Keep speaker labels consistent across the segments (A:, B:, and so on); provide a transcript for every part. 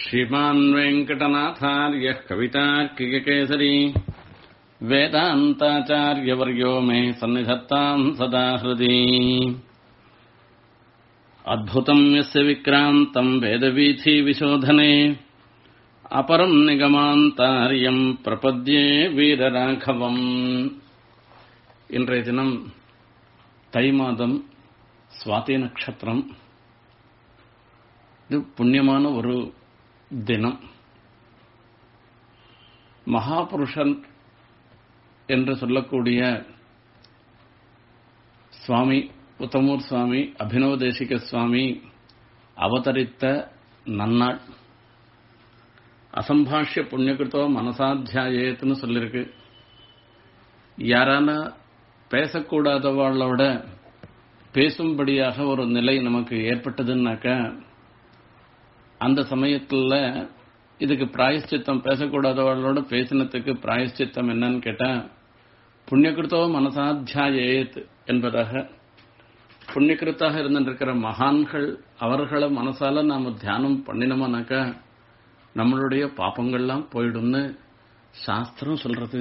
A: श्रीमान् वेङ्कटनाथार्यः कवितार्किककेसरी वेदान्ताचार्यवर्यो मे सन्निधत्ताम् सदा हृदि अद्भुतम् यस्य विक्रान्तम् वेदवीथीविशोधने अपरम् निगमान्तार्यम् प्रपद्ये வீரராഘவம் இன்றைய தினம் தை மாதம் சுவாதி நட்சத்திரம் இது புண்ணியமான ஒரு தினம் மகாபுருஷன் என்று சொல்லக்கூடிய சுவாமி உத்தமூர் சுவாமி அபினவதேசிக சுவாமி அவதரித்த நன்னாள் அசம்பாஷ்ய புண்ணியகிருத்தோ மனசாத்தியாயத்துன்னு சொல்லியிருக்கு யாரான பேசக்கூடாதவாளோட பேசும்படியாக ஒரு நிலை நமக்கு ஏற்பட்டதுன்னாக்க அந்த சமயத்தில் இதுக்கு பிராயஷ்சித்தம் பேசக்கூடாதவர்களோட பேசினத்துக்கு பிராயஷ்சித்தம் என்னன்னு கேட்டா புண்ணியகிருத்தோ மனசாத்தியாயேத் என்பதாக புண்ணியகிருத்தாக இருந்திருக்கிற மகான்கள் அவர்களை மனசால நாம தியானம் பண்ணினோம்னாக்கா நம்மளுடைய பாப்பங்கள்லாம் போயிடும்னு சாஸ்திரம் சொல்றது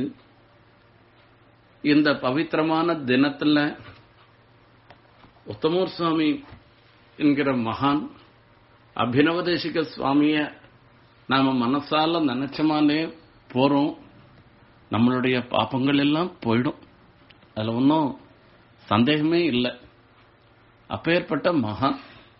A: இந்த பவித்திரமான தினத்துல உத்தமூர் சுவாமி என்கிற மகான் அபினவதேசிக சுவாமிய நாம மனசால நினைச்சமாலே போறோம் நம்மளுடைய பாப்பங்கள் எல்லாம் போயிடும் அதுல ஒன்றும் சந்தேகமே இல்லை அப்பேற்பட்ட மகான்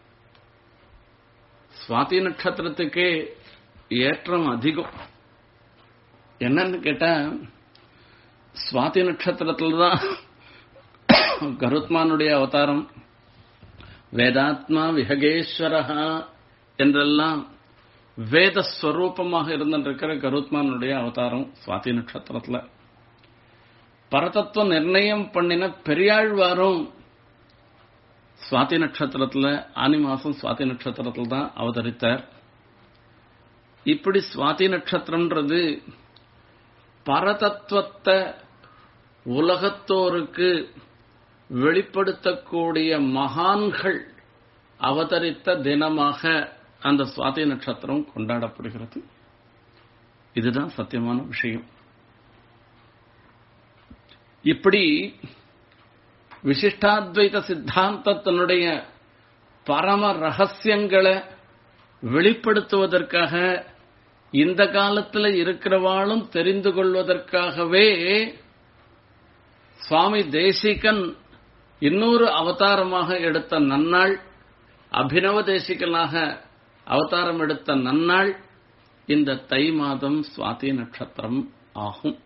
A: சுவாதி நட்சத்திரத்துக்கே ஏற்றம் அதிகம் என்னன்னு கேட்டா சுவாதி நட்சத்திரத்துல தான் கருத்மானுடைய அவதாரம் வேதாத்மா விஹகேஸ்வரஹா என்றெல்லாம் வேத ஸ்வரூபமாக இருந்திருக்கிற கருத்மானுடைய அவதாரம் சுவாதி நட்சத்திரத்துல பரதத்துவ நிர்ணயம் பண்ணின பெரியாழ்வாரும் சுவாதி நட்சத்திரத்துல ஆனி மாசம் சுவாதி நட்சத்திரத்துல தான் அவதரித்தார் இப்படி சுவாதி நட்சத்திரம்ன்றது பரதத்துவத்தை உலகத்தோருக்கு வெளிப்படுத்தக்கூடிய மகான்கள் அவதரித்த தினமாக அந்த சுவாதி நட்சத்திரம் கொண்டாடப்படுகிறது இதுதான் சத்தியமான விஷயம் இப்படி விசிஷ்டாத்வைத சித்தாந்தத்தினுடைய பரம ரகசியங்களை வெளிப்படுத்துவதற்காக இந்த காலத்தில் இருக்கிறவாளும் தெரிந்து கொள்வதற்காகவே சுவாமி தேசிகன் இன்னொரு அவதாரமாக எடுத்த நன்னாள் அபினவ தேசிகனாக அவதாரம் எடுத்த நன்னாள் இந்த தை மாதம் சுவாதி நட்சத்திரம் ஆகும்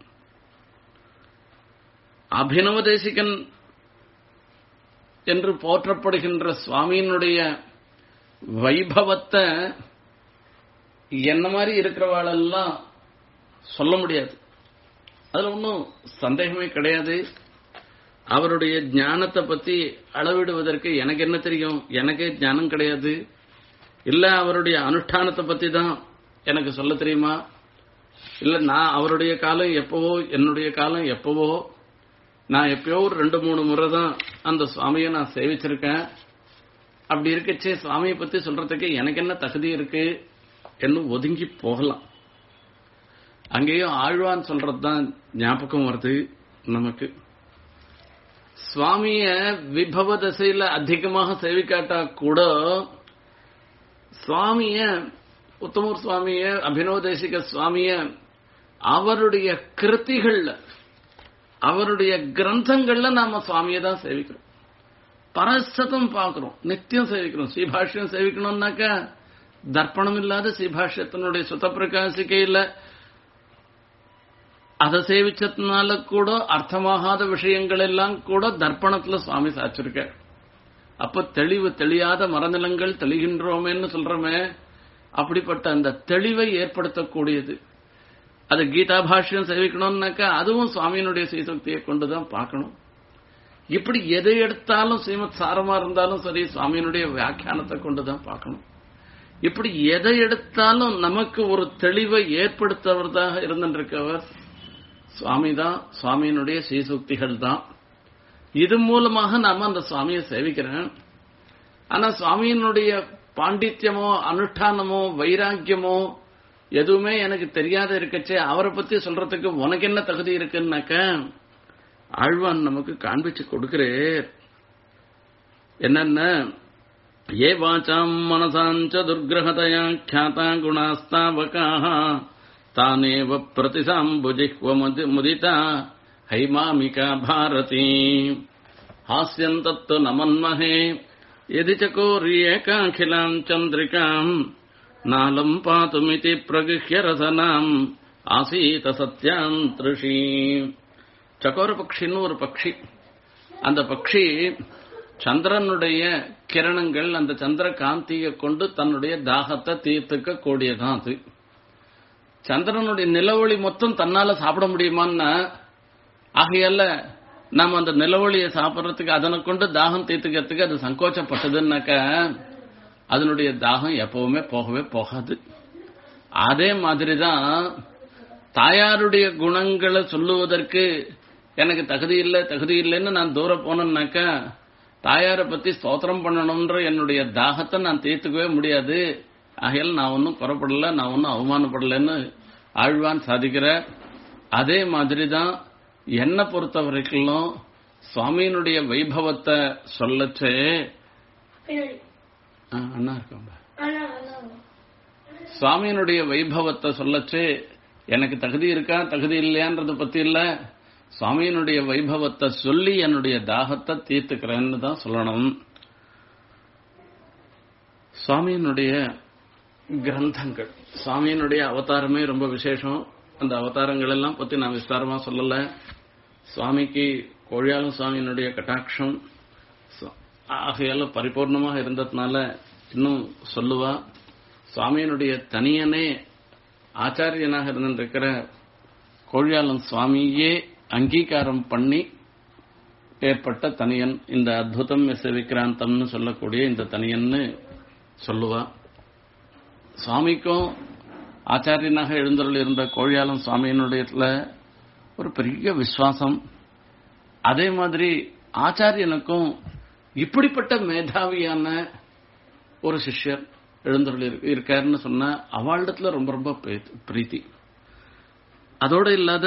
A: அபினவ தேசிகன் என்று போற்றப்படுகின்ற சுவாமியினுடைய வைபவத்தை என்ன மாதிரி இருக்கிறவாளெல்லாம் சொல்ல முடியாது அதுல ஒன்றும் சந்தேகமே கிடையாது அவருடைய ஞானத்தை பத்தி அளவிடுவதற்கு எனக்கு என்ன தெரியும் எனக்கே ஞானம் கிடையாது இல்ல அவருடைய அனுஷ்டானத்தை பத்தி தான் எனக்கு சொல்ல தெரியுமா இல்ல நான் அவருடைய காலம் எப்பவோ என்னுடைய காலம் எப்பவோ நான் எப்பயோ ஒரு ரெண்டு மூணு முறை தான் அந்த சுவாமியை நான் சேவிச்சிருக்கேன் அப்படி இருக்கச்சே சுவாமியை பத்தி சொல்றதுக்கு எனக்கு என்ன தகுதி இருக்கு என்று ஒதுங்கி போகலாம் அங்கேயும் ஆழ்வான் சொல்றதுதான் ஞாபகம் வருது நமக்கு சுவாமிய விபவ தசையில அதிகமாக சேவிக்காட்டா கூட சுவாமிய உத்தமூர் சுவாமிய அபினவதேசிக சுவாமிய அவருடைய கிருத்திகள்ல அவருடைய கிரந்தங்கள்ல நாம சுவாமியை தான் சேவிக்கிறோம் பரசதம் பார்க்கிறோம் நித்தியம் சேவிக்கிறோம் ஸ்ரீபாஷ்யம் சேவிக்கணும்னாக்கா தர்ப்பணம் இல்லாத ஸ்ரீபாஷ்யத்தினுடைய சுத்த பிரகாசிக்கையில் அதை சேவிச்சதுனால கூட அர்த்தமாகாத விஷயங்கள் எல்லாம் கூட தர்ப்பணத்துல சுவாமி சாச்சிருக்க அப்ப தெளிவு தெளியாத மரநிலங்கள் தெளிகின்றோமேன்னு சொல்றோமே அப்படிப்பட்ட அந்த தெளிவை ஏற்படுத்தக்கூடியது அது கீதா பாஷ்யம் சேவிக்கணும்னாக்கா அதுவும் சுவாமியினுடைய ஸ்ரீசக்தியை கொண்டுதான் பார்க்கணும் இப்படி எதை எடுத்தாலும் ஸ்ரீமத் சாரமா இருந்தாலும் சரி சுவாமியினுடைய வியாக்கியானத்தை கொண்டுதான் பார்க்கணும் இப்படி எதை எடுத்தாலும் நமக்கு ஒரு தெளிவை ஏற்படுத்தவர்தாக இருந்திருக்கவர் சுவாமி தான் சுவாமியினுடைய ஸ்ரீசுக்திகள் தான் இது மூலமாக நாம அந்த சுவாமியை சேவிக்கிறேன் ஆனா சுவாமியினுடைய பாண்டித்யமோ அனுஷ்டானமோ வைராக்கியமோ எதுவுமே எனக்கு தெரியாத இருக்கச்சே அவரை பத்தி சொல்றதுக்கு உனக்கு என்ன தகுதி இருக்குன்னாக்க ஆழ்வான் நமக்கு காண்பிச்சு கொடுக்கிறேர் என்னென்ன ஏ வாச்சாம் மனசாஞ்ச துர்கிரகதயா ख्याता குணாஸ்தாவகாः தானேவ பிரதிசாம்புஜிஹ்வ முதிதா ஹைமாமிகா பாரதி हास्यम् तत्तु न मन्महे यदि चकोर्येकाखिलाम् चन्द्रिकाम् नालम् पातुमिति प्रगृह्य रसनाम् ஆசீத சத்யாம் திருஷி சக்கோர பக்ஷின்னு ஒரு பக்ஷி அந்த பக்ஷி சந்திரனுடைய கிரணங்கள் அந்த சந்திர காந்தியை கொண்டு தன்னுடைய தாகத்தை தீர்த்துக்க கூடியதான் அது சந்திரனுடைய நிலவொளி மொத்தம் தன்னால சாப்பிட முடியுமான்னா ஆகையால நம்ம அந்த நிலவொளியை சாப்பிட்றதுக்கு அதனை கொண்டு தாகம் தீர்த்துக்கிறதுக்கு அது சங்கோச்சப்பட்டதுன்னாக்க அதனுடைய தாகம் எப்பவுமே போகவே போகாது அதே மாதிரிதான் தாயாருடைய குணங்களை சொல்லுவதற்கு எனக்கு தகுதி இல்லை தகுதி இல்லைன்னு நான் தூரம் போனேன்னாக்கா தாயாரை பத்தி ஸ்தோத்திரம் பண்ணணும்ன்ற என்னுடைய தாகத்தை நான் தீர்த்துக்கவே முடியாது ஆகையால் நான் ஒன்றும் குறப்படல நான் ஒன்றும் அவமானப்படலைன்னு ஆழ்வான் சாதிக்கிற அதே மாதிரி தான் என்னை பொறுத்த வரைக்கும் சுவாமியினுடைய வைபவத்தை சொல்லச்சே ஆ, அண்ணா இருக்காங்க சுவாமியினுடைய வைபவத்தை சொல்லச்சு எனக்கு தகுதி இருக்கா தகுதி இல்லையான்றத பத்தி இல்ல சுவாமியினுடைய வைபவத்தை சொல்லி என்னுடைய தாகத்தை தீர்த்துக்கிறேன்னு தான் சொல்லணும் சுவாமியினுடைய கிரந்தங்கள் சுவாமியினுடைய அவதாரமே ரொம்ப விசேஷம் அந்த அவதாரங்கள் எல்லாம் பத்தி நான் விஸ்தாரமா சொல்லல சுவாமிக்கு கோழியாளம் சுவாமியினுடைய கட்டாட்சம் சு- ஆகையால பரிபூர்ணமாக இருந்ததுனால இன்னும் சொல்லுவா சுவாமியினுடைய தனியனே ஆச்சாரியனாக இருந்திருக்கிற கோழியாளம் சுவாமியே அங்கீகாரம் பண்ணி ஏற்பட்ட தனியன் இந்த அத்புதம் எஸ் விக்ராந்தம்னு சொல்லக்கூடிய இந்த தனியன்னு சொல்லுவா சுவாமிக்கும் ஆச்சாரியனாக எழுந்தருள் இருந்த கோழியாளம் சுவாமியினுடையத்துல ஒரு பெரிய விசுவாசம் அதே மாதிரி ஆச்சாரியனுக்கும் இப்படிப்பட்ட மேதாவியான ஒரு சிஷ்யர் எழுந்தருள் இரு- இருக்காருன்னு சொன்னா அவளிடத்துல ரொம்ப ரொம்ப பிரீ- பிரீத்தி அதோட இல்லாத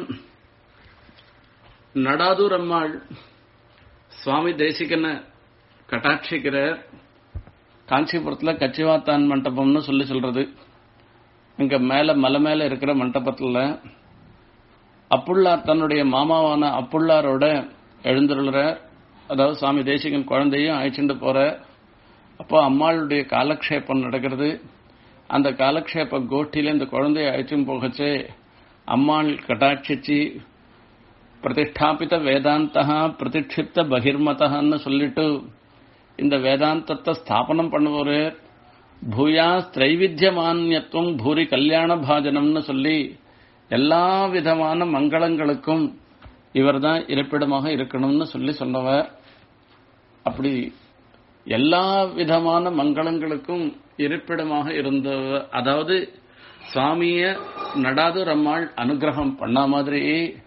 A: நடாதூர் அம்மாள் சுவாமி தேசிகனை கட்டாட்சிக்கிறார் காஞ்சிபுரத்துல கச்சிவாத்தான் மண்டபம்னு சொல்லி சொல்றது இங்க மேல மலை மேல இருக்கிற மண்டபத்துல அப்புள்ளார் தன்னுடைய மாமாவான அப்புள்ளாரோட எழுந்துள்ளார் அதாவது சுவாமி தேசிகன் குழந்தையும் அழைச்சிட்டு போற அப்போ அம்மாளுடைய காலக்ஷேபம் நடக்கிறது அந்த காலக்ஷேப கோஷ்டியில இந்த குழந்தைய அழைச்சும் போகச்சே அம்மாள் கட்டாட்சிச்சு பிரதிஷ்டாபித வேதாந்தா பிரதிஷ்டிப்த பகிர்மதன்னு சொல்லிட்டு இந்த வேதாந்தத்தை ஸ்தாபனம் பண்ணுவாரு பூயா திரைவித்தியமானியத்துவம் பூரி கல்யாண பாஜனம்னு சொல்லி எல்லா விதமான மங்களங்களுக்கும் இவர்தான் இருப்பிடமாக இருக்கணும்னு சொல்லி சொன்னவர் அப்படி எல்லா விதமான மங்களங்களுக்கும் இருப்பிடமாக இருந்தவர் அதாவது சுவாமிய நடாது ரம்மாள் அனுகிரகம் பண்ண மாதிரி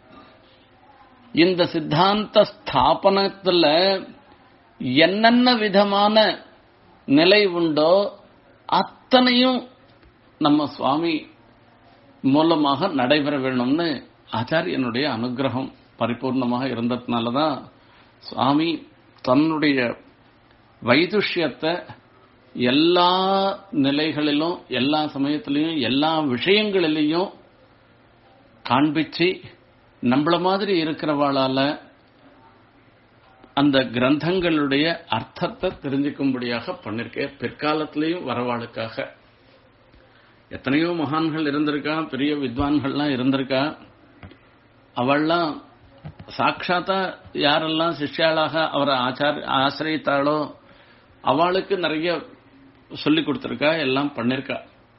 A: இந்த சித்தாந்த ஸ்தாபனத்துல என்னென்ன விதமான நிலை உண்டோ அத்தனையும் நம்ம சுவாமி மூலமாக நடைபெற வேணும்னு ஆச்சாரியனுடைய அனுகிரகம் பரிபூர்ணமாக இருந்ததுனாலதான் சுவாமி தன்னுடைய வைதுஷ்யத்தை எல்லா நிலைகளிலும் எல்லா சமயத்திலையும் எல்லா விஷயங்களிலையும் காண்பிச்சு நம்மள மாதிரி இருக்கிறவாளால அந்த கிரந்தங்களுடைய அர்த்தத்தை தெரிஞ்சுக்கும்படியாக பண்ணிருக்கேன் பிற்காலத்திலையும் வரவாளுக்காக எத்தனையோ மகான்கள் இருந்திருக்கா பெரிய வித்வான்கள்லாம் இருந்திருக்கா அவள்லாம் சாட்சாத்தா யாரெல்லாம் சிஷ்யாளாக அவரை ஆச்சார ஆசிரியத்தாளோ அவளுக்கு நிறைய சொல்லி கொடுத்திருக்கா எல்லாம் பண்ணிருக்கா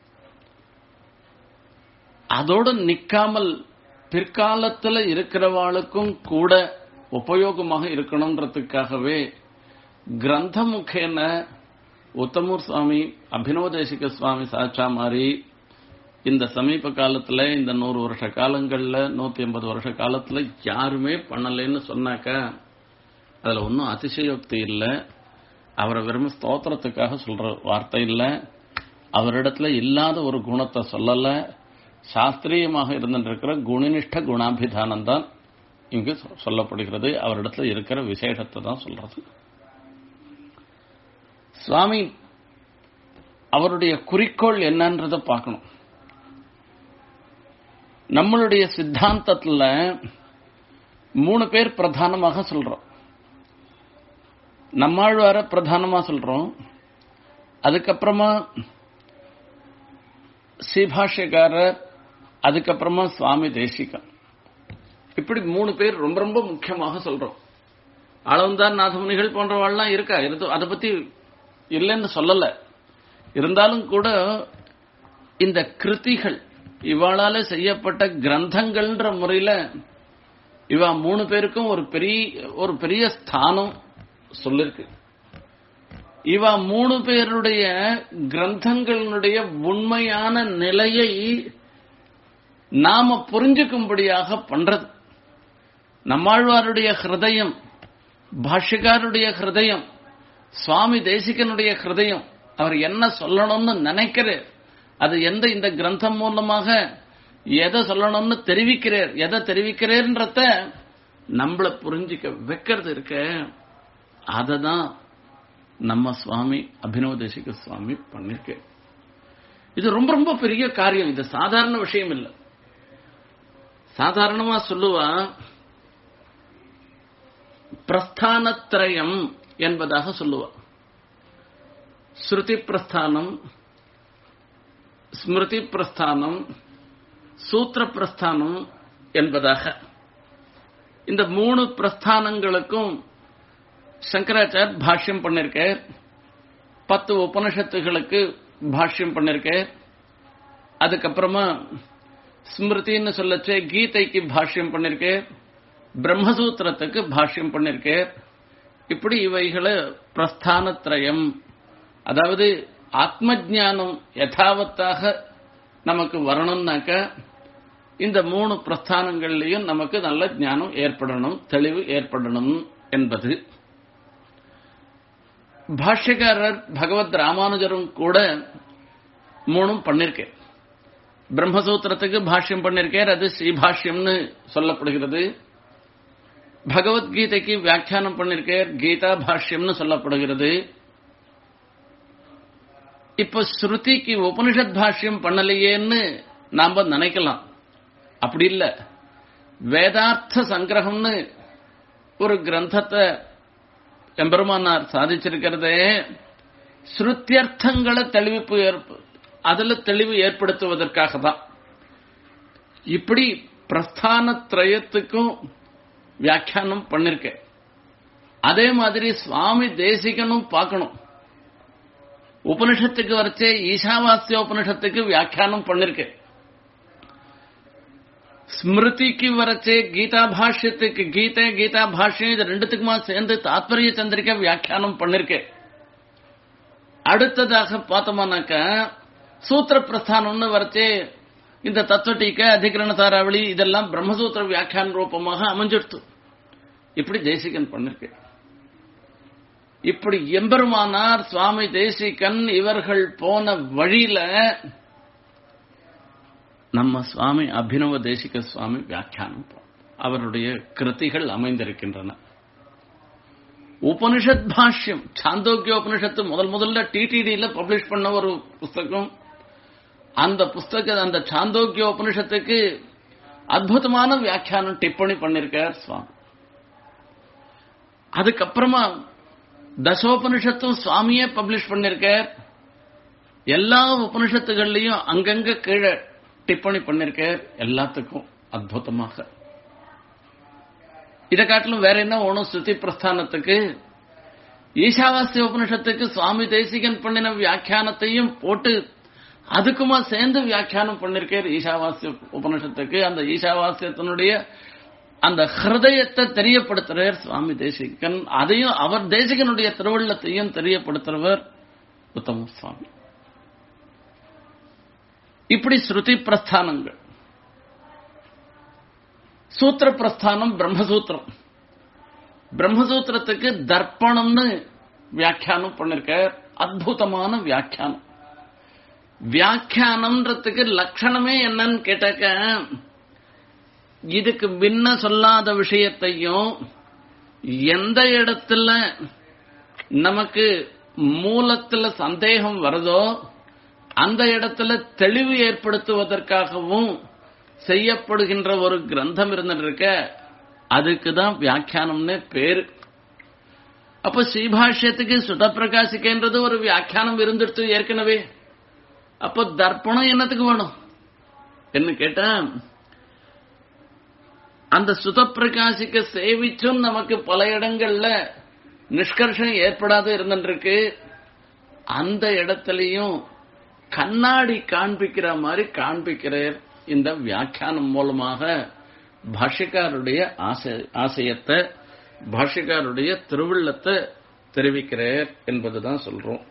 A: அதோடு நிக்காமல் பிற்காலத்துல இருக்கிறவாளுக்கும் கூட உபயோகமாக இருக்கணும்ன்றதுக்காகவே கிரந்த முகேன உத்தமூர் சுவாமி அபினவதேசிக சுவாமி சாட்சா மாதிரி இந்த சமீப காலத்துல இந்த நூறு வருஷ காலங்கள்ல நூத்தி ஐம்பது வருஷ காலத்துல யாருமே பண்ணலைன்னு சொன்னாக்கா அதுல ஒன்றும் அதிசயோக்தி இல்லை அவரை வெறும் ஸ்தோத்திரத்துக்காக சொல்ற வார்த்தை இல்ல அவரிடத்துல இல்லாத ஒரு குணத்தை சொல்லல சாஸ்திரியமாக இருந்திருக்கிற குணனிஷ்ட குணாபிதானம் தான் இங்கு சொல்லப்படுகிறது அவரிடத்துல இருக்கிற விசேஷத்தை தான் சொல்றது சுவாமி அவருடைய குறிக்கோள் என்னன்றத பார்க்கணும் நம்மளுடைய சித்தாந்தத்துல மூணு பேர் பிரதானமாக சொல்றோம் நம்மாழ்வார பிரதானமா சொல்றோம் அதுக்கப்புறமா ஸ்ரீபாஷ்யக்காரர் அதுக்கப்புறமா சுவாமி தேசிகன் இப்படி மூணு பேர் ரொம்ப ரொம்ப முக்கியமாக சொல்றோம் அளவந்தான் நாதமுனிகள் போன்றவாள்லாம் இருக்கா இருந்து அதை பத்தி இல்லைன்னு சொல்லல இருந்தாலும் கூட இந்த கிருதிகள் இவாளால செய்யப்பட்ட கிரந்தங்கள்ன்ற முறையில இவா மூணு பேருக்கும் ஒரு பெரிய ஒரு பெரிய ஸ்தானம் சொல்லிருக்கு இவா மூணு பேருடைய கிரந்தங்களுடைய உண்மையான நிலையை நாம புரிஞ்சுக்கும்படியாக பண்றது நம்மாழ்வாருடைய ஹிருதயம் பாஷ்யக்காருடைய ஹிருதயம் சுவாமி தேசிகனுடைய ஹிருதயம் அவர் என்ன சொல்லணும்னு நினைக்கிறார் அது எந்த இந்த கிரந்தம் மூலமாக எதை சொல்லணும்னு தெரிவிக்கிறார் எதை தெரிவிக்கிறேன்றத நம்மள புரிஞ்சிக்க வைக்கிறது இருக்க அதை தான் நம்ம சுவாமி அபினவ தேசிக சுவாமி பண்ணிருக்க இது ரொம்ப ரொம்ப பெரிய காரியம் இது சாதாரண விஷயம் இல்லை சாதாரணமா சொல்லுவா பிரஸ்தானத்திரயம் என்பதாக சொல்லுவா ஸ்ருதி பிரஸ்தானம் ஸ்மிருதி பிரஸ்தானம் சூத்திர பிரஸ்தானம் என்பதாக இந்த மூணு பிரஸ்தானங்களுக்கும் சங்கராச்சார் பாஷ்யம் பண்ணிருக்கார் பத்து உபனிஷத்துகளுக்கு பாஷ்யம் பண்ணிருக்கார் அதுக்கப்புறமா ஸ்மிருதின்னு சொல்லச்சே கீதைக்கு பாஷ்யம் பண்ணிருக்கார் பிரம்மசூத்திரத்துக்கு பாஷ்யம் பண்ணிருக்கார் இப்படி இவைகளை பிரஸ்தானத்திரயம் அதாவது ஆத்ம ஜானம் யதாவத்தாக நமக்கு வரணும்னாக்க இந்த மூணு பிரஸ்தானங்கள்லையும் நமக்கு நல்ல ஞானம் ஏற்படணும் தெளிவு ஏற்படணும் என்பது பாஷ்யக்காரர் பகவத் ராமானுஜரும் கூட மூணும் பண்ணிருக்கேன் பிரம்மசூத்திரத்துக்கு பாஷ்யம் பண்ணிருக்கார் அது ஸ்ரீபாஷ்யம்னு சொல்லப்படுகிறது பகவத்கீதைக்கு வியாக்கியானம் பண்ணிருக்கார் கீதா பாஷ்யம்னு சொல்லப்படுகிறது இப்ப ஸ்ருதிக்கு உபனிஷத் பாஷ்யம் பண்ணலையேன்னு நாம நினைக்கலாம் அப்படி இல்ல வேதார்த்த சங்கிரகம்னு ஒரு கிரந்தத்தை எம்பெருமானார் சாதிச்சிருக்கிறதே ஸ்ருத்தியர்த்தங்களை தெளிவிப்பு அதுல தெளிவு ஏற்படுத்துவதற்காக தான் இப்படி பிரஸ்தான திரயத்துக்கும் வியாக்கியானம் பண்ணிருக்கேன் அதே மாதிரி சுவாமி தேசிகனும் பார்க்கணும் உபனிஷத்துக்கு வரைச்சே ஈசாவாசிய உபனிஷத்துக்கு வியாக்கியானம் பண்ணிருக்கேன் ஸ்மிருதிக்கு வரைச்சே கீதா பாஷ்யத்துக்கு கீதை கீதா பாஷ்யம் இது ரெண்டுத்துக்குமா சேர்ந்து தாத்பரிய சந்திரிக்க வியாக்கியானம் பண்ணிருக்கேன் அடுத்ததாக பார்த்தோம்னாக்க சூத்திர பிரஸ்தானம்னு வரைச்சே இந்த தத்துவட்டீக்க அதிகரண தாராவளி இதெல்லாம் பிரம்மசூத்திர வியாக்கியான ரூபமாக அமைஞ்சிடுத்து இப்படி தேசிகன் பண்ணிருக்கு இப்படி எம்பெருமானார் சுவாமி தேசிகன் இவர்கள் போன வழியில நம்ம சுவாமி அபினவ தேசிக சுவாமி வியாக்கியானம் அவருடைய கிருத்திகள் அமைந்திருக்கின்றன உபனிஷத் பாஷ்யம் சாந்தோக்கிய உபனிஷத்து முதல் முதல்ல டிடிடியில பப்ளிஷ் பண்ண ஒரு புஸ்தகம் அந்த புஸ்தக அந்த சாந்தோக்கிய உபனிஷத்துக்கு அற்புதமான வியாக்கியானம் டிப்பணி பண்ணிருக்கார் சுவாமி அதுக்கப்புறமா தசோபனிஷத்தும் சுவாமியே பப்ளிஷ் பண்ணிருக்கார் எல்லா உபனிஷத்துகள்லயும் அங்கங்க கீழே டிப்பணி பண்ணிருக்கார் எல்லாத்துக்கும் அற்புதமாக இதை காட்டிலும் வேற என்ன ஒன்றும் ஸ்ருதி பிரஸ்தானத்துக்கு ஈஷாவாசிய உபனிஷத்துக்கு சுவாமி தேசிகன் பண்ணின வியாக்கியானத்தையும் போட்டு அதுக்குமா சேர்ந்து வியாக்கியானம் பண்ணிருக்கார் ஈஷாவாசிய உபனிஷத்துக்கு அந்த ஈஷாவாசியத்தினுடைய அந்த ஹிருதயத்தை தெரியப்படுத்துறார் சுவாமி தேசிகன் அதையும் அவர் தேசிகனுடைய திருவள்ளத்தையும் தெரியப்படுத்துறவர் உத்தம சுவாமி இப்படி ஸ்ருதி பிரஸ்தானங்கள் சூத்திர பிரஸ்தானம் பிரம்மசூத்திரம் பிரம்மசூத்திரத்துக்கு தர்ப்பணம்னு வியாக்கியானம் பண்ணிருக்க அற்புதமான வியாக்கியானம் வியாக்கியானம்ன்றதுக்கு லட்சணமே என்னன்னு கேட்டாக்க இதுக்கு முன்ன சொல்லாத விஷயத்தையும் எந்த இடத்துல நமக்கு மூலத்துல சந்தேகம் வருதோ அந்த இடத்துல தெளிவு ஏற்படுத்துவதற்காகவும் செய்யப்படுகின்ற ஒரு கிரந்தம் இருந்துருக்க அதுக்கு தான் வியாக்கியானம்னு பேரு அப்ப ஸ்ரீபாஷ்யத்துக்கு சுதப்பிரகாசிக்கன்றது ஒரு வியாக்கியானம் இருந்துடுத்து ஏற்கனவே அப்போ தர்ப்பணம் என்னத்துக்கு வேணும் என்ன கேட்டா அந்த சுதப்பிரகாசிக்க சேவிச்சும் நமக்கு பல இடங்கள்ல நிஷ்கர்ஷம் ஏற்படாத இருந்துருக்கு அந்த இடத்துலயும் கண்ணாடி காண்பிக்கிற மாதிரி காண்பிக்கிறார் இந்த வியாக்கியானம் மூலமாக பாஷ்யக்காருடைய ஆசையத்தை பாஷ்யக்காருடைய திருவுள்ளத்தை தெரிவிக்கிறார் என்பதுதான் சொல்றோம்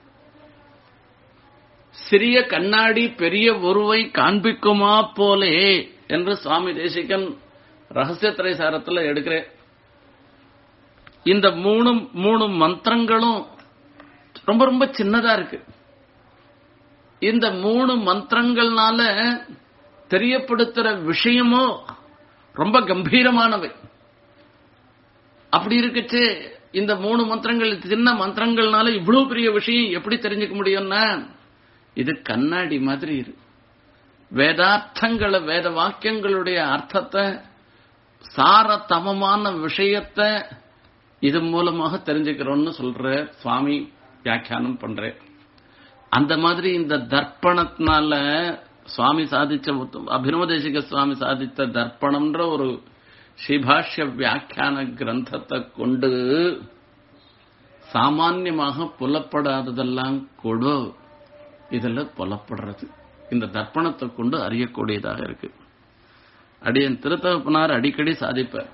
A: சிறிய கண்ணாடி பெரிய உருவை காண்பிக்குமா போலே என்று சுவாமி தேசிகன் ரகசிய திரைசாரத்தில் எடுக்கிறேன் இந்த மூணு மூணு மந்திரங்களும் ரொம்ப ரொம்ப சின்னதா இருக்கு இந்த மூணு மந்திரங்கள்னால தெரியப்படுத்துற விஷயமோ ரொம்ப கம்பீரமானவை அப்படி இருக்குச்சு இந்த மூணு மந்திரங்கள் சின்ன மந்திரங்கள்னால இவ்வளவு பெரிய விஷயம் எப்படி தெரிஞ்சுக்க முடியும்னா இது கண்ணாடி மாதிரி இருக்கு வேதார்த்தங்களை வேத வாக்கியங்களுடைய அர்த்தத்தை சாரதமமான விஷயத்தை இது மூலமாக தெரிஞ்சுக்கிறோம்னு சொல்ற சுவாமி வியாக்கியானம் பண்ற அந்த மாதிரி இந்த தர்ப்பணத்தினால சுவாமி சாதிச்ச அபினவதேசிக சுவாமி சாதித்த தர்ப்பணம்ன்ற ஒரு ஸ்ரீபாஷ்ய வியாக்கியான கிரந்தத்தை கொண்டு சாமான்யமாக புலப்படாததெல்லாம் கூட இதில் புலப்படுறது இந்த தர்ப்பணத்தை கொண்டு அறியக்கூடியதாக இருக்கு அடியன் திருத்தகப்பனார் அடிக்கடி சாதிப்பார்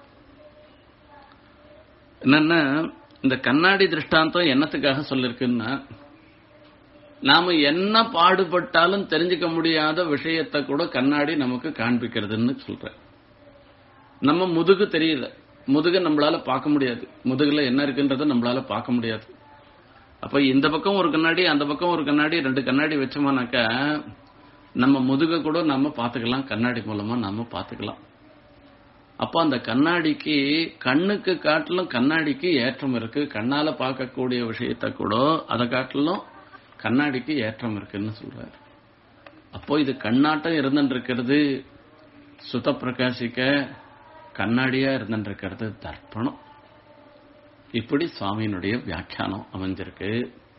A: என்னன்னா இந்த கண்ணாடி திருஷ்டாந்தம் என்னத்துக்காக சொல்லிருக்குன்னா நாம என்ன பாடுபட்டாலும் தெரிஞ்சுக்க முடியாத விஷயத்தை கூட கண்ணாடி நமக்கு காண்பிக்கிறதுன்னு சொல்ற நம்ம முதுகு தெரியல முதுகு நம்மளால பார்க்க முடியாது முதுகுல என்ன இருக்குன்றத நம்மளால பார்க்க முடியாது அப்ப இந்த பக்கம் ஒரு கண்ணாடி அந்த பக்கம் ஒரு கண்ணாடி ரெண்டு கண்ணாடி வச்சோம்னாக்கா நம்ம முதுக கூட நம்ம பார்த்துக்கலாம் கண்ணாடி மூலமா நம்ம பார்த்துக்கலாம் அப்போ அந்த கண்ணாடிக்கு கண்ணுக்கு காட்டிலும் கண்ணாடிக்கு ஏற்றம் இருக்கு கண்ணால பார்க்கக்கூடிய விஷயத்த கூட அதை காட்டிலும் கண்ணாடிக்கு ஏற்றம் இருக்குன்னு சொல்றாரு அப்போ இது கண்ணாட்டம் இருந்துருக்கிறது சுத்த பிரகாசிக்க கண்ணாடியா இருந்துருக்கிறது தர்ப்பணம் இப்படி சுவாமியினுடைய வியாக்கியானம் அமைஞ்சிருக்கு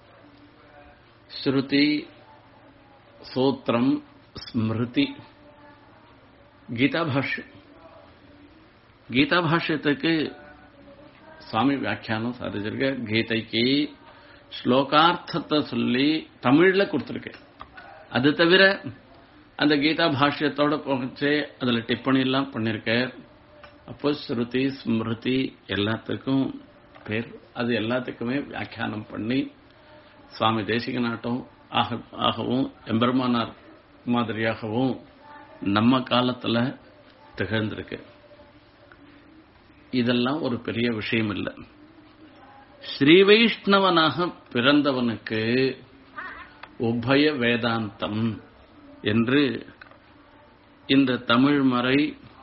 A: ஸ்ருதி சூத்திரம் ஸ்மிருதி கீதா பாஷ்யம் கீதா பாஷ்யத்துக்கு சுவாமி வியாக்கியானம் சாதிச்சிருக்க கீதைக்கு ஸ்லோகார்த்தத்தை சொல்லி தமிழ்ல கொடுத்துருக்கு அது தவிர அந்த கீதா பாஷ்யத்தோட போச்சு அதுல டிப்பணி எல்லாம் பண்ணிருக்க அப்போ ஸ்ருதி ஸ்மிருதி எல்லாத்துக்கும் பேர் அது எல்லாத்துக்குமே வியாக்கியானம் பண்ணி சுவாமி தேசிக நாட்டம் ஆக ஆகவும் எம்பெருமானார் மாதிரியாகவும் நம்ம காலத்துல திகழ்ந்திருக்கு இதெல்லாம் ஒரு பெரிய விஷயம் இல்லை ஸ்ரீ வைஷ்ணவனாக பிறந்தவனுக்கு உபய வேதாந்தம் என்று இந்த தமிழ் மறை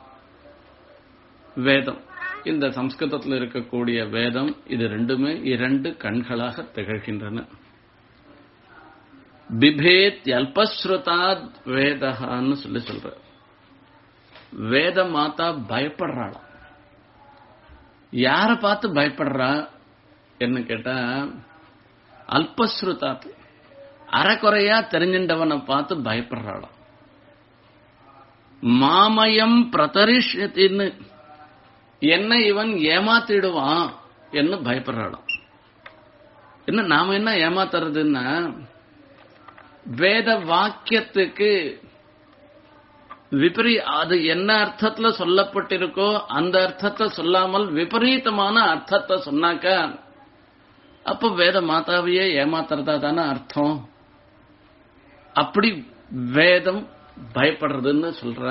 A: வேதம் இந்த சம்ஸ்கிருதத்தில் இருக்கக்கூடிய வேதம் இது ரெண்டுமே இரண்டு கண்களாக திகழ்கின்றன பிபேத் அல்பஸ்ருதாத் வேதகான்னு சொல்லி சொல்ற வேத மாதா பயப்படுறாளாம் யார பார்த்து பயப்படுறா என்ன கேட்டா அல்பஸ்ருதாத் அறக்குறையா தெரிஞ்சின்றவனை பார்த்து பயப்படுறாளாம் மாமயம் பிரதரிஷத்தின்னு என்ன இவன் ஏமாத்திடுவான் என்ன பயப்படுறாளாம் என்ன நாம என்ன ஏமாத்துறதுன்னா வேத வாக்கியத்துக்கு விபரீ அது என்ன அர்த்தத்துல சொல்லப்பட்டிருக்கோ அந்த அர்த்தத்தை சொல்லாமல் விபரீதமான அர்த்தத்தை சொன்னாக்கா அப்ப வேத மாதாவையே ஏமாத்துறதா தானே அர்த்தம் அப்படி வேதம் பயப்படுறதுன்னு சொல்ற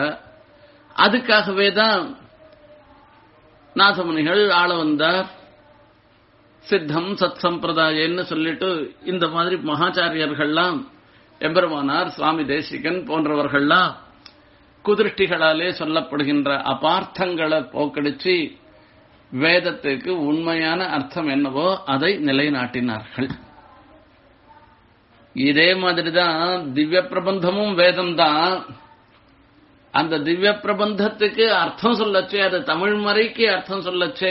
A: அதுக்காகவே தான் நாசமுனிகள் ஆள வந்தார் சித்தம் சத் சம்பிரதாயன்னு சொல்லிட்டு இந்த மாதிரி மகாச்சாரியர்கள்லாம் எம்பெருமானார் சுவாமி தேசிகன் போன்றவர்கள்லாம் குதிருஷ்டிகளாலே சொல்லப்படுகின்ற அபார்த்தங்களை போக்கடிச்சு வேதத்துக்கு உண்மையான அர்த்தம் என்னவோ அதை நிலைநாட்டினார்கள் இதே மாதிரிதான் திவ்ய பிரபந்தமும் வேதம் தான் அந்த திவ்ய பிரபந்தத்துக்கு அர்த்தம் சொல்லச்சே அது தமிழ் மறைக்கு அர்த்தம் சொல்லச்சே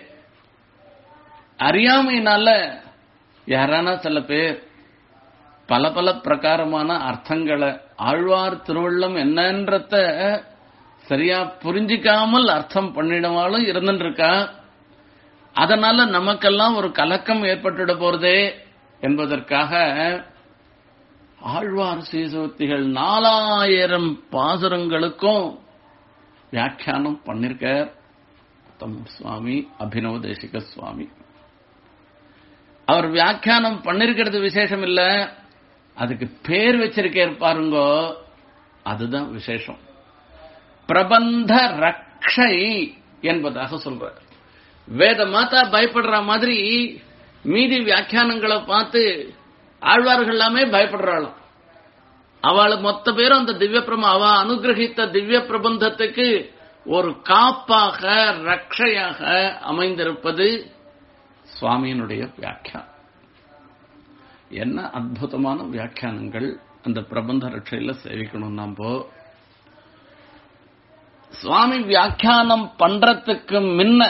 A: அறியாமையினால யாரானா சில பேர் பல பல பிரகாரமான அர்த்தங்களை ஆழ்வார் திருவள்ளம் என்னன்றத சரியா புரிஞ்சிக்காமல் அர்த்தம் பண்ணிடவாலும் இருந்துட்டு இருக்கா அதனால நமக்கெல்லாம் ஒரு கலக்கம் ஏற்பட்டுட போறதே என்பதற்காக ஆழ்வார் சீசோத்திகள் நாலாயிரம் பாசுரங்களுக்கும் வியாக்கியானம் பண்ணிருக்கார் தம் சுவாமி அபினவ தேசிக சுவாமி அவர் வியாக்கியானம் பண்ணிருக்கிறது விசேஷம் இல்ல அதுக்கு பேர் வச்சிருக்கார் பாருங்கோ அதுதான் விசேஷம் பிரபந்த ரக்ஷை என்பதாக சொல்றார் வேத மாதா பயப்படுற மாதிரி மீதி வியாக்கியானங்களை பார்த்து ஆழ்வார்கள் எல்லாமே பயப்படுறாளாம் அவள் மொத்த பேரும் அந்த திவ்ய பிரம அவ அனுகிரகித்த திவ்ய பிரபந்தத்துக்கு ஒரு காப்பாக ரக்ஷையாக அமைந்திருப்பது சுவாமியினுடைய வியாக்கியானம் என்ன அற்புதமான வியாக்கியானங்கள் அந்த பிரபந்த ரட்சையில சேவிக்கணும் நாம சுவாமி வியாக்கியானம் பண்றதுக்கு முன்ன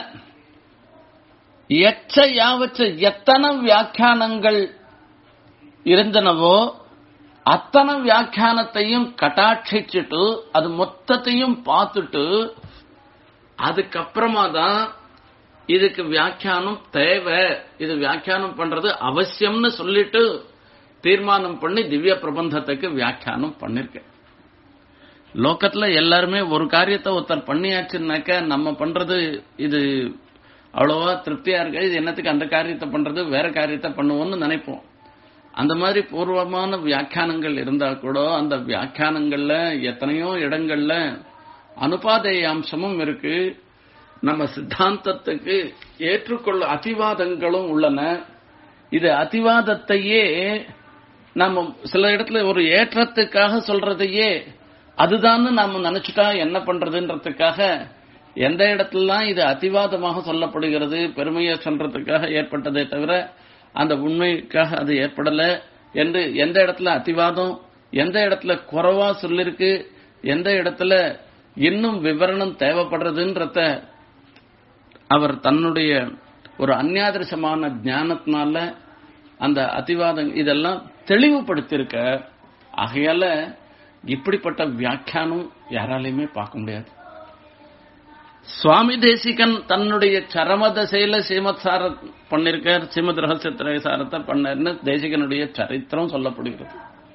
A: எச்ச யாவச்ச எத்தனை வியாக்கியானங்கள் இருந்தனவோ அத்தனை வியாக்கியானத்தையும் கட்டாட்சிச்சுட்டு அது மொத்தத்தையும் பார்த்துட்டு அதுக்கப்புறமா தான் இதுக்கு வியாக்கியானம் தேவை இது வியாக்கியானம் பண்றது அவசியம்னு சொல்லிட்டு தீர்மானம் பண்ணி திவ்ய பிரபந்தத்துக்கு வியாக்கியானம் பண்ணிருக்கேன் லோக்கத்துல எல்லாருமே ஒரு காரியத்தை ஒருத்தர் பண்ணியாச்சுன்னாக்க நம்ம பண்றது இது அவ்வளவா திருப்தியா இருக்கு இது என்னத்துக்கு அந்த காரியத்தை பண்றது வேற காரியத்தை பண்ணுவோம்னு நினைப்போம் அந்த மாதிரி பூர்வமான வியாக்கியானங்கள் இருந்தா கூட அந்த வியாக்கியானங்கள்ல எத்தனையோ இடங்கள்ல அனுபாதேய அம்சமும் இருக்கு நம்ம சித்தாந்தத்துக்கு ஏற்றுக்கொள்ள அதிவாதங்களும் உள்ளன இது அதிவாதத்தையே நம்ம சில இடத்துல ஒரு ஏற்றத்துக்காக சொல்றதையே அதுதான் நாம நினைச்சுட்டா என்ன பண்றதுன்றதுக்காக எந்த இடத்துலலாம் இது அதிவாதமாக சொல்லப்படுகிறது பெருமையை சொல்றதுக்காக ஏற்பட்டதே தவிர அந்த உண்மைக்காக அது ஏற்படல என்று எந்த இடத்துல அதிவாதம் எந்த இடத்துல குறைவா சொல்லிருக்கு எந்த இடத்துல இன்னும் விவரணம் தேவைப்படுறதுன்றத அவர் தன்னுடைய ஒரு அந்யாதிரசமான ஞானத்தினால அந்த அதிவாதம் இதெல்லாம் தெளிவுபடுத்தியிருக்க ஆகையால இப்படிப்பட்ட வியாக்கியானம் யாராலையுமே பார்க்க முடியாது சுவாமி தேசிகன் தன்னுடைய சரம தசையில ஸ்ரீமத் சார பண்ணிருக்கார் ஸ்ரீமத் ரகசியத்திரை சாரத்தை பண்ணார்னு தேசிகனுடைய சரித்திரம் சொல்லப்படுகிறது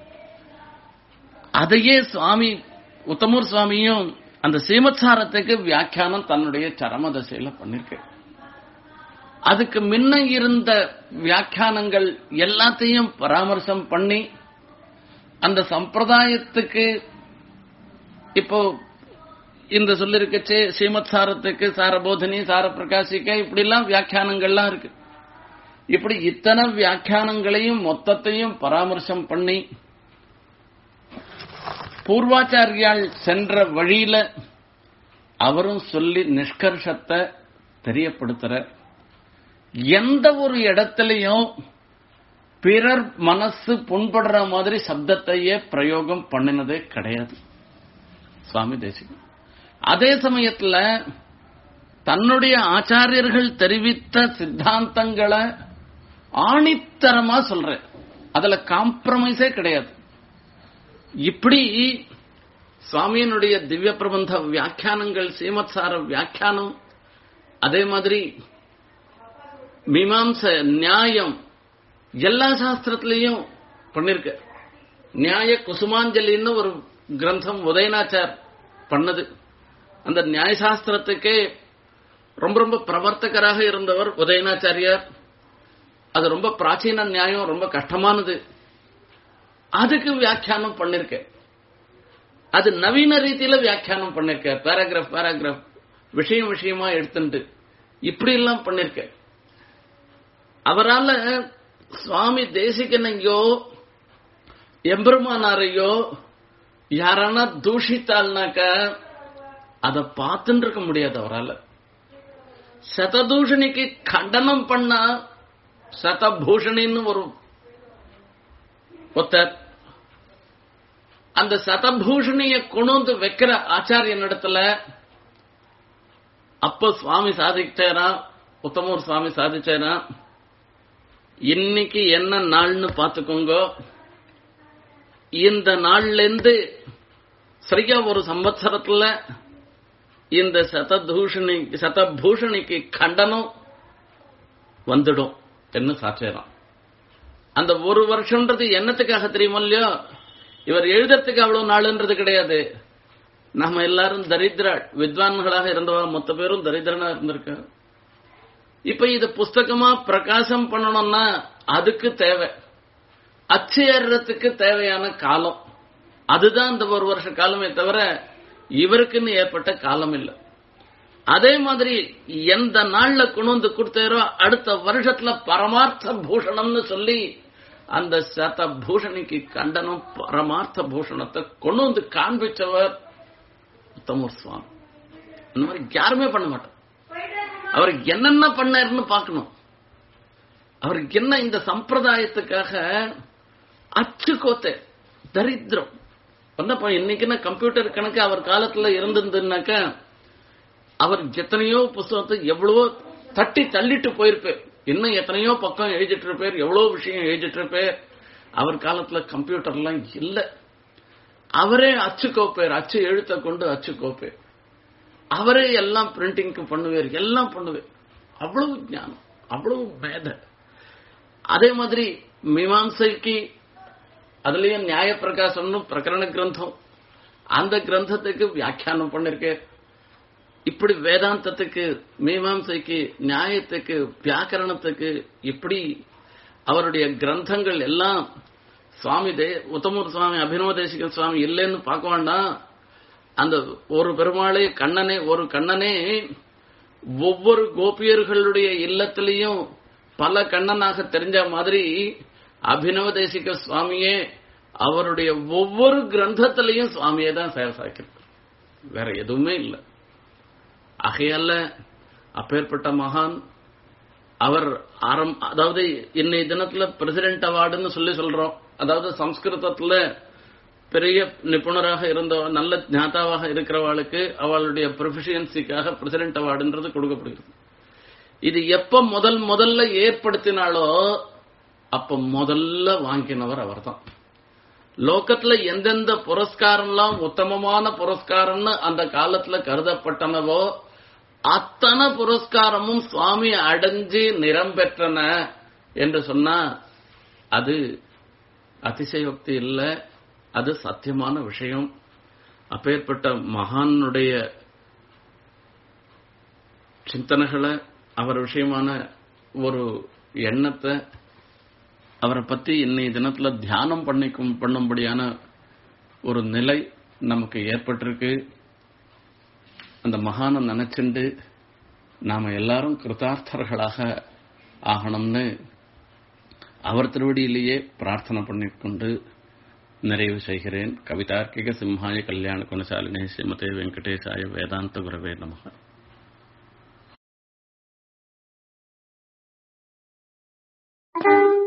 A: அதையே சுவாமி உத்தமூர் சுவாமியும் அந்த ஸ்ரீமத் சாரத்துக்கு வியாக்கியானம் தன்னுடைய சரம தசையில பண்ணிருக்க அதுக்கு முன்ன இருந்த வியாக்கியானங்கள் எல்லாத்தையும் பராமர்சம் பண்ணி அந்த சம்பிரதாயத்துக்கு இப்போ இந்த சொல்லிருக்கச்சே ஸ்ரீமத் சாரத்துக்கு சாரபோதனி சார பிரகாசிக்க இப்படி எல்லாம் வியாக்கியானங்கள்லாம் இருக்கு இப்படி இத்தனை வியாக்கியானங்களையும் மொத்தத்தையும் பராமர்சம் பண்ணி பூர்வாச்சாரியால் சென்ற வழியில அவரும் சொல்லி நிஷ்கர்ஷத்தை தெரியப்படுத்துற எந்த ஒரு இடத்திலையும் பிறர் மனசு புண்படுற மாதிரி சப்தத்தையே பிரயோகம் பண்ணினதே கிடையாது சுவாமி தேசிகன் அதே சமயத்துல தன்னுடைய ஆச்சாரியர்கள் தெரிவித்த சித்தாந்தங்களை ஆணித்தரமா சொல்ற அதுல காம்ப்ரமைஸே கிடையாது இப்படி சுவாமியினுடைய திவ்ய பிரபந்த வியாக்கியானங்கள் சீமத்சார வியாக்கியானம் அதே மாதிரி மீமாம்ச நியாயம் எல்லா சாஸ்திரத்திலையும் பண்ணிருக்க நியாய குசுமாஞ்சலின்னு ஒரு கிரந்தம் உதயநாச்சார் பண்ணது அந்த நியாயசாஸ்திரத்துக்கே ரொம்ப ரொம்ப பிரவர்த்தகராக இருந்தவர் உதயநாச்சாரியார் அது ரொம்ப பிராச்சீன நியாயம் ரொம்ப கஷ்டமானது அதுக்கு வியாக்கியானம் பண்ணிருக்க அது நவீன ரீதியில வியாக்கியானம் பண்ணிருக்க பேராகிராஃப் பேராகிராஃப் விஷயம் விஷயமா எடுத்துட்டு இப்படி எல்லாம் பண்ணிருக்க அவரால சுவாமி தேசிகனையோ எம்பெருமானாரையோ யாரானா தூஷித்தாள்னாக்க அதை பார்த்துட்டு இருக்க முடியாது அவரால் சததூஷணிக்கு கண்டனம் பண்ணா சதபூஷணின்னு ஒரு ஒருத்தர் அந்த சதபூஷணிய கொண்டு வந்து வைக்கிற ஆச்சாரியன் இடத்துல அப்ப சுவாமி சாதிச்சாரா உத்தமூர் சுவாமி சாதிச்சாரா இன்னைக்கு என்ன நாள்னு பாத்துக்கோங்க இந்த நாள்ல இருந்து சரியா ஒரு சம்பத்சரத்துல இந்த சததூஷணி சதபூஷணிக்கு கண்டனம் வந்துடும் என்ன சாட்சியம் அந்த ஒரு வருஷம்ன்றது என்னத்துக்காக தெரியுமா இல்லையோ இவர் எழுதுறதுக்கு அவ்வளவு நாளுன்றது கிடையாது நம்ம எல்லாரும் தரித்திர வித்வான்களாக இருந்தவா மொத்த பேரும் தரித்திரனா இருந்திருக்க இப்ப இது புஸ்தகமா பிரகாசம் பண்ணணும்னா அதுக்கு தேவை அச்சு ஏறுறதுக்கு தேவையான காலம் அதுதான் இந்த ஒரு வருஷ காலமே தவிர இவருக்குன்னு ஏற்பட்ட காலம் இல்லை அதே மாதிரி எந்த நாள்ல கொண்டு வந்து கொடுத்தாரோ அடுத்த வருஷத்துல பரமார்த்த பூஷணம்னு சொல்லி அந்த சத பூஷணிக்கு கண்டனம் பரமார்த்த பூஷணத்தை கொண்டு வந்து காண்பிச்சவர் உத்தமர் சுவாமி இந்த மாதிரி யாருமே பண்ண மாட்டோம் அவர் என்னென்ன பண்ணாருன்னு பார்க்கணும் அவருக்கு என்ன இந்த சம்பிரதாயத்துக்காக அச்சு கோத்தை தரித்திரம் வந்தப்ப இன்னைக்குன்னா கம்ப்யூட்டர் கணக்கு அவர் காலத்துல இருந்திருந்துனாக்க அவர் எத்தனையோ புஸ்தகத்தை எவ்வளவோ தட்டி தள்ளிட்டு போயிருப்பார் இன்னும் எத்தனையோ பக்கம் எழுதிட்டு இருப்பார் எவ்வளவு விஷயம் எழுதிட்டு இருப்பார் அவர் காலத்துல கம்ப்யூட்டர்லாம் இல்ல அவரே அச்சு கோப்பேர் அச்சு எழுத்த கொண்டு அச்சு கோப்பேர் அவரே எல்லாம் பிரிண்டிங்க்கு பண்ணுவார் எல்லாம் பண்ணுவார் அவ்வளவு ஞானம் அவ்வளவு மேத அதே மாதிரி மீமாம்சைக்கு அதுலயும் நியாய பிரகாசம்னு பிரகரண கிரந்தம் அந்த கிரந்தத்துக்கு வியாக்கியானம் பண்ணிருக்கேன் இப்படி வேதாந்தத்துக்கு மீமாம்சைக்கு நியாயத்துக்கு வியாக்கரணத்துக்கு இப்படி அவருடைய கிரந்தங்கள் எல்லாம் சுவாமி தே உத்தமூர் சுவாமி அபினவ தேசிக சுவாமி இல்லைன்னு பார்க்க வேண்டாம் அந்த ஒரு பெருமாளே கண்ணனே ஒரு கண்ணனே ஒவ்வொரு கோபியர்களுடைய இல்லத்திலையும் பல கண்ணனாக தெரிஞ்ச மாதிரி அபினவ தேசிக சுவாமியே அவருடைய ஒவ்வொரு கிரந்தத்திலையும் சுவாமியே தான் சேவை சாய்க்கிறார் வேற எதுவுமே இல்லை ஆகையால அப்பேற்பட்ட மகான் அவர் ஆரம் அதாவது இன்னைய தினத்துல பிரசிடென்ட் அவார்டுன்னு சொல்லி சொல்றோம் அதாவது சம்ஸ்கிருதத்துல பெரிய நிபுணராக இருந்த நல்ல ஞாதாவாக இருக்கிறவாளுக்கு அவளுடைய ப்ரொஃபிஷியன்சிக்காக பிரசிடென்ட் அவார்டுன்றது கொடுக்கப்படுகிறது இது எப்ப முதல் முதல்ல ஏற்படுத்தினாலோ அப்ப முதல்ல வாங்கினவர் அவர்தான் லோகத்துல எந்தெந்த புரஸ்காரம்லாம் உத்தமமான புரஸ்காரம்னு அந்த காலத்துல கருதப்பட்டனவோ அத்தனை புரஸ்காரமும் சுவாமி அடைஞ்சு நிறம் பெற்றன என்று சொன்னா அது அதிசயோக்தி இல்ல அது சத்தியமான விஷயம் அப்பேற்பட்ட மகானுடைய சிந்தனைகளை அவர் விஷயமான ஒரு எண்ணத்தை அவரை பத்தி இன்னைய தினத்துல தியானம் பண்ணிக்கும் பண்ணும்படியான ஒரு நிலை நமக்கு ஏற்பட்டிருக்கு அந்த மகானை நினைச்சுண்டு நாம எல்லாரும் கிருதார்த்தர்களாக ஆகணும்னு அவர் திருவடியிலேயே பிரார்த்தனை பண்ணிக்கொண்டு நிறைவு செய்கிறேன் கவிதார்க்கிக சிம்ஹாய கல்யாண குணசாலினே ஸ்ரீமதே வெங்கடேசாய வேதாந்த குரவே நமக
B: Thank you.